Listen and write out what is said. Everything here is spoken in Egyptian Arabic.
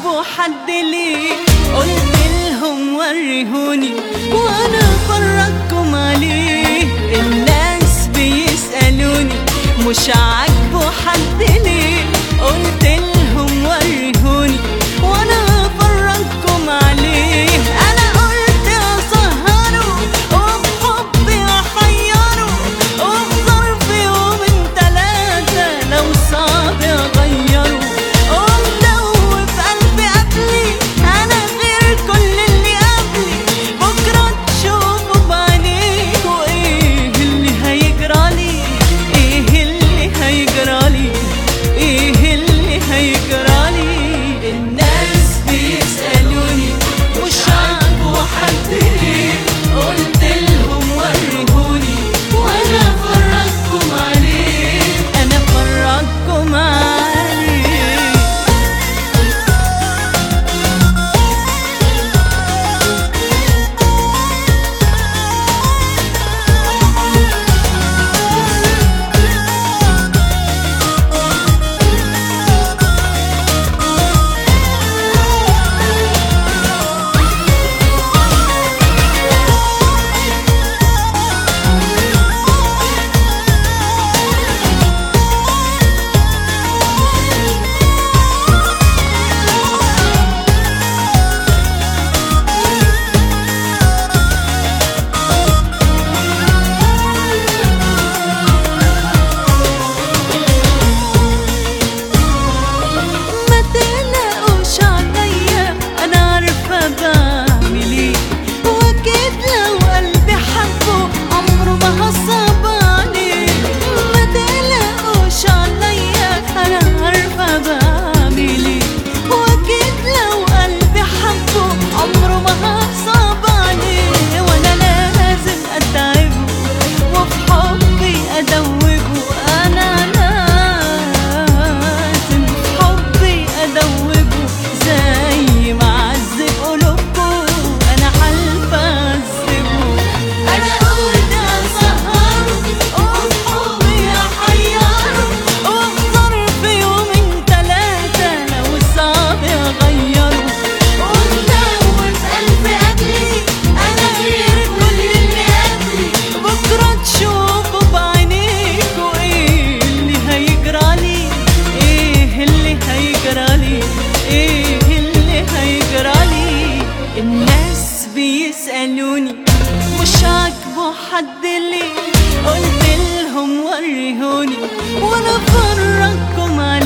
عاجبه حد ليه قلت لهم وريهوني وانا فرجكم عليه الناس بيسألوني مش عاجبه حد ليه قلت لهم وريهوني وانا فرجكم عليه انا قلت اسهره وبحبي احيره وفي ظرف يومين تلاتة لو صعب اغيره ومدوب قلبي قبلي انا غير كل اللي قبلي بكره تشوفوا بعينيك وايه اللي هيجرالي ايه اللي هيجرالي ايه اللي هيجرالي الناس بيسألوني مش عاجبه حد ليه قلت لهم وريهوني وانا فرجكم عليه انا فرجكم عليه ما تقلقوش عليا انا عارفه بعمل ايه واكيد لو قلبي حبه عمره ما هصعب عليه ما تقلقوش عليا انا عارفه بعمل ايه واكيد لو قلبي حبه عمره ما هصعب عليه وانا لازم اتعبه وفي حبي ادوبه انا لازم في حبي ادوبه زي ما عذب قلوبكم انا حلفه اعذبه انا قلت اسهره وفي حبي احيره وفي ظرف يومين تلاته لو صعب اغيره ومدوب قلبي قبلي انا غير كل اللي قبلي بكره تشوفوا بعينيكوا ايه اللي هيجرالي ايه اللي هيجرالي ايه اللي هيجرالي الناس بيسألوني مش عاجبه حد ليه قلت لهم وريهوني وانا فرجكم عليه